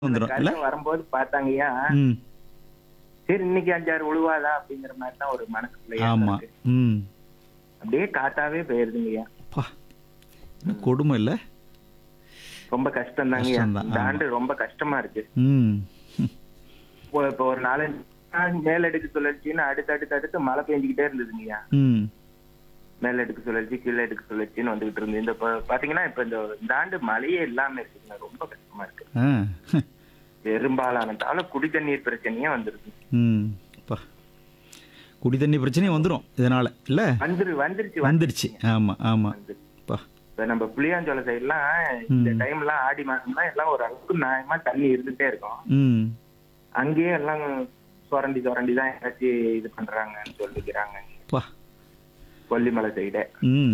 வந்துரும் இல்ல கருத்து வரும்போது பார்த்தாங்கய்யா ம் சரி இன்னைக்கு அஞ்சாறு உழுவாதா அப்படிங்கிற மாதிரி தான் ஒரு மனசுக்குள்ள ஆமா இருக்கு. ம் அப்படியே காத்தாவே போயிருதுங்கய்யா பா என்ன கொடுமை இல்ல ரொம்ப கஷ்டம் தாங்கய்யா கஷ்டம்தான், இந்த ஆமா. ஆண்டு ரொம்ப கஷ்டமா இருக்கு ம் இப்போ இப்போ ஒரு நாலஞ்சு நாள் மேலடுக்கு சுழற்சின்னு அடுத்து அடுத்து அடுத்து மழை பெஞ்சுக்கிட்டே இருந்ததுங்கய்யா ம் மேலடுக்கு சுழற்சி கீழே அடுக்கு சுழற்சின்னு வந்துகிட்டு இருந்து இந்த இப்போ பாத்தீங்கன்னா இப்ப இந்த இந்த ஆண்டு மழையே இல்லாம இருக்குங்க ரொம்ப கஷ்டமா இருக்கு ஆ பெரும்பாலானதால குடி தண்ணீர் பிரச்சனையே வந்துருது ம் பா குடி தண்ணி பிரச்சனையும் வந்துடும் இதனால இல்ல வந்துரு வந்துருச்சு வந்துடுச்சு ஆமா ஆமா வந்துருச்சு. பா இப்ப நம்ம புளியாஞ்சோலை சைட்லாம் இந்த டைம்லாம் ஆடி மாசம்லாம் எல்லாம் ஒரு அளவுக்கு நியாயமா தண்ணி இருந்துட்டே இருக்கும் ம் அங்கேயே எல்லாம் சுரண்டி சுரண்டி தான் ஏதாச்சும் இது பண்றாங்கன்னு சொல்லிக்கிறாங்க பா கொல்லிமலை சைடு ம்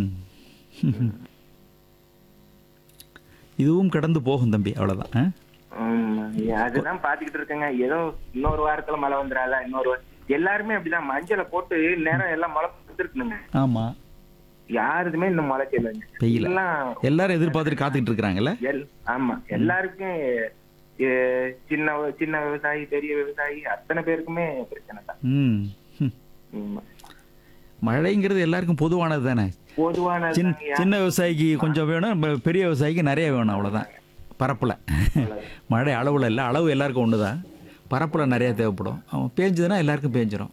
இதுவும் கடந்து போகும் தம்பி அவ்வளவுதான் ஆ? அதுதான் பாத்துக்கிட்டு இருக்கேங்க ஏதோ இன்னொரு வாரத்துல மழை வந்துடாதா இன்னொரு வாரம் எல்லாருமே அப்படிதான் மஞ்சளை போட்டு நேரம் எல்லாம் மழை வந்துருக்குனுங்க ஆமா யாருக்குமே இன்னும் மழை செய்யலைங்க பெய்யல எல்லாம் எல்லாரும் எதிர்பார்த்துட்டு காத்துக்கிட்டு இருக்கிறாங்கல்ல எல் ஆமா எல்லாருக்கும் எ, சின்ன சின்ன விவசாயி பெரிய விவசாயி அத்தனை பேருக்குமே பிரச்சனை தான் ம் ம். ஆமா. மழைங்கிறது எல்லாருக்கும் பொதுவானது தானே பொதுவான சின்ன சின்ன விவசாயிக்கு கொஞ்சம் வேணும் ப- பெரிய விவசாயிக்கு நிறைய வேணும் அவ்வளோதான் பரப்பில் மழை அளவில் இல்லை அளவு எல்லாருக்கும் ஒன்று தான் பரப்பில் நிறைய தேவைப்படும் அவன் பேஞ்சுதுன்னா எல்லாருக்கும் பேஞ்சிரும்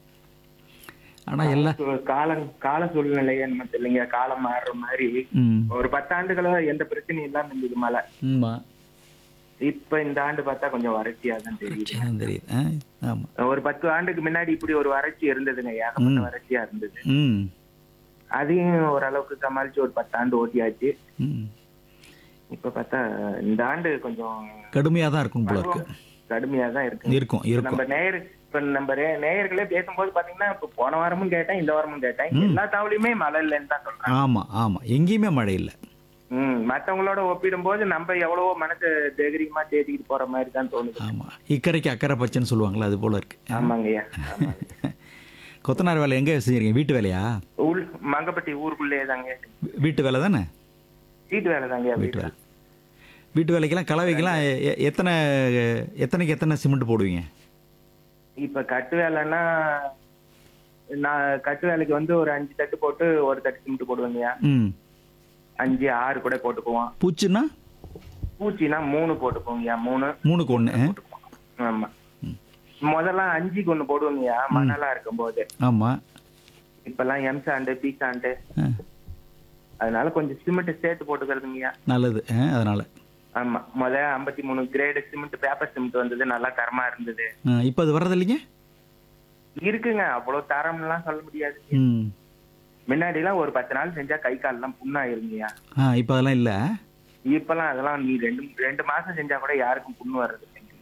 ஆனால் எல்லா காலம் கால சூழ்நிலையை நம்ம தெரியலைங்க காலம் மாறுற மாதிரி ம் ஒரு பத்தாண்டுகளா எந்த பிரச்சனையும் இல்லாம இருந்தது மழை ஆமாம் இப்ப இந்த ஆண்டு பார்த்தா கொஞ்சம் வறட்சியா தான் தெரியுது தெரியுது ஆ ஆமாம் ஒரு பத்து ஆண்டுக்கு முன்னாடி இப்படி ஒரு வறட்சி இருந்ததுங்க ஏகப்பட்ட வறட்சியா இருந்தது ம் அதையும் ஓரளவுக்கு சமாளிச்சு ஒரு பத்தாண்டு ஓட்டியாச்சு ம் இப்ப பார்த்தா இந்த ஆண்டு கொஞ்சம் கடுமையாக தான் இருக்கும் போல இருக்கு கடுமையா தான் இருக்கு இருக்கும் நம்ம இருக்கும் நேயர் இப்ப நம்ம ரே- நேயர்களே பேசும்போது பாத்தீங்கன்னா இப்ப போன வாரமும் கேட்டேன் இந்த வாரமும் கேட்டேன் எல்லா தாவலையுமே மழை இல்லைன்னு தான் சொல்றாங்க ஆமாம் ஆமாம் எங்கேயுமே மழை இல்லை ம் மத்தவங்களோட ஒப்பிடும்போது நம்ம எவ்வளவோ மனசை தைரியமா தேடிக்கிட்டு போற மாதிரி தான் தோணுது ஆமாம் இக்கரைக்கு அக்கறை பச்சைன்னு சொல்லுவாங்களா அது போல இருக்கு ஆமாங்கய்யா ஆமாங்க. கொத்தனார் வேலை எங்கே செஞ்சீங்க வீட்டு வேலையா உள் மங்கப்பட்டி ஊருக்குள்ளேயே தாங்க வீ- வீட்டு வேலை தானே வீட்டு வேலை தாங்க வீட்டு வேலை வீட்டு வேலைக்கெல்லாம் கலவைக்கெல்லாம் எ- எ- எத்தனை எத்தனைக்கு எத்தனை சிமெண்ட் போடுவீங்க இப்ப கட்டு வேலைன்னா நான் கட்டு வேலைக்கு வந்து ஒரு அஞ்சு தட்டு போட்டு ஒரு தட்டு சிமெண்ட் போடுவேங்கய்யா ம் அஞ்சு ஆறு கூட போட்டுக்குவோம் பூச்சின்னா பூச்சினா மூணு போட்டுக்குவோங்கய்யா மூணு மூணுக்கு ஒன்று ஆமா முதல்ல அஞ்சுக்கு ஒண்ணு போடுவோங்கய்யா மணலா இருக்கும்போது ஆமாம் இப்பெல்லாம் எம் சாண்டு பி சாண்டு அதனால கொஞ்சம் சிமெண்ட் சேர்த்து போட்டுக்கிறதுங்கய்யா நல்லது ஆ, அதனால ஆமா முத ஐம்பத்தி மூணு கிரேடு சிமெண்ட் பேப்பர் சிமெண்ட் வந்தது நல்லா தரமா இருந்தது இப்போ அது வர்றது இல்லைங்க இருக்குங்க அவ்வளவு தரம்லாம் சொல்ல முடியாது ம் முன்னாடி எல்லாம் ஒரு பத்து நாள் செஞ்சா கை கால் எல்லாம் புண்ணாயிருங்கய்யா ஆ இப்போ அதெல்லாம் இல்லை இப்பெல்லாம் அதெல்லாம் நீ ரெண்டு ரெண்டு மாசம் செஞ்சா கூட யாருக்கும் புண்ணு வர்றது இல்லைங்க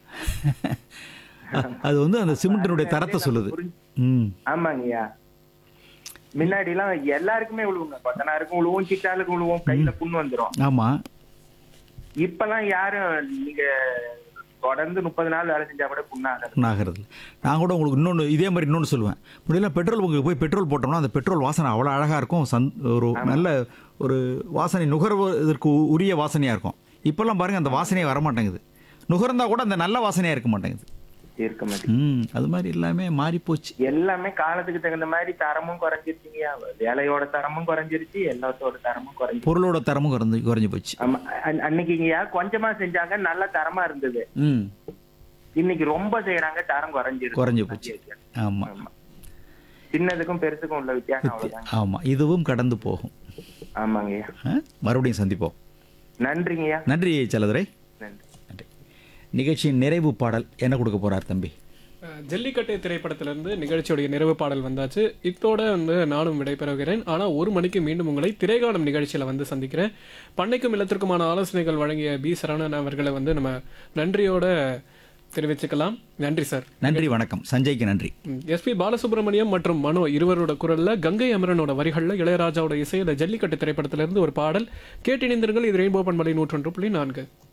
அது வந்து அந்த சிமெண்ட்டினுடைய தரத்தை சொல்லுது ம் ஆமாங்கய்யா முன்னாடி எல்லாம் எல்லாருக்குமே விழுவுங்க பத்தனாருக்கும் விழுவும் சிட்டாளுக்கும் விழுவும் கையில புண்ணு வந்துரும் ஆமாம் இப்பெல்லாம் யாரும் நீங்க தொடர்ந்து முப்பது நாள் வேலை செஞ்சா கூட புண்ணாகாது ஆகிறது நான் கூட உங்களுக்கு இன்னொன்று இதே மாதிரி இன்னொன்று சொல்லுவேன் முடியல பெட்ரோல் பங்கு போய் பெட்ரோல் போட்டோம்னா அந்த பெட்ரோல் வாசனை அவ்வளோ அழகாக இருக்கும் சந் ஒரு நல்ல ஒரு வாசனை நுகர்வதற்கு உரிய வாசனையாக இருக்கும் இப்போல்லாம் பாருங்கள் அந்த வாசனையே வர மாட்டேங்குது நுகர்ந்தா கூட அந்த நல்ல வாசனையாக இருக்க மாட்டேங்குது இருக்க மாட்டேங்குது ம் அது மாதிரி எல்லாமே மாறி போச்சு எல்லாமே காலத்துக்கு தகுந்த மாதிரி தரமும் குறைஞ்சிருச்சுங்கய்யா வேலையோட தரமும் குறைஞ்சிருச்சு எல்லாத்தோட தரமும் குறைஞ்சிருச்சு பொருளோட தரமும் குறைஞ்சு குறைஞ்சு போச்சு ஆமா அன்- அன்னைக்குங்கய்யா கொஞ்சமா செஞ்சாங்க நல்ல தரமா இருந்தது ம் இன்னைக்கு ரொம்ப செய்யறாங்க தரம் குறைஞ்சிருக்கு குறைஞ்சு போச்சு ஆமாம் ஆமா. சின்னதுக்கும் பெருசுக்கும் உள்ள வித்தியாசம் அவ்வளவுதாங்க ஆமாம் இதுவும் கடந்து போகும் ஆமாங்கய்யா ஆ? மறுபடியும் சந்திப்போம் நன்றிங்கய்யா நன்றி செல்லதுரை நன்றி நன்றி நிகழ்ச்சியின் நிறைவு பாடல் என்ன கொடுக்க போறார் தம்பி அஹ் ஜல்லிக்கட்டு திரைப்படத்திலிருந்து நிகழ்ச்சியுடைய நிறைவு பாடல் வந்தாச்சு இத்தோட வந்து நானும் விடைபெறுகிறேன் ஆனால் ஒரு மணிக்கு மீண்டும் உங்களை திரைகாணும் நிகழ்ச்சியில் வந்து சந்திக்கிறேன் பண்ணைக்கும் இல்லத்திற்குமான ஆலோசனைகள் வழங்கிய பி சரவணன் அவர்களை வந்து நம்ம நன்றியோட தெரிவிச்சுக்கலாம் நன்றி சார் நன்றி வணக்கம் சஞ்சய்க்கு நன்றி எஸ்பி பாலசுப்ரமணியம் மற்றும் மனோ இருவரோட குரல்ல கங்கை அமரனோட வரிகள்ல இளையராஜாவோட இசையில ஜல்லிக்கட்டு திரைப்படத்திலிருந்து ஒரு பாடல் கேட்டிணைந்திருங்கள் இது ரெயின்போ பண்பலை நூற்றொன்று புள்ளி நான்கு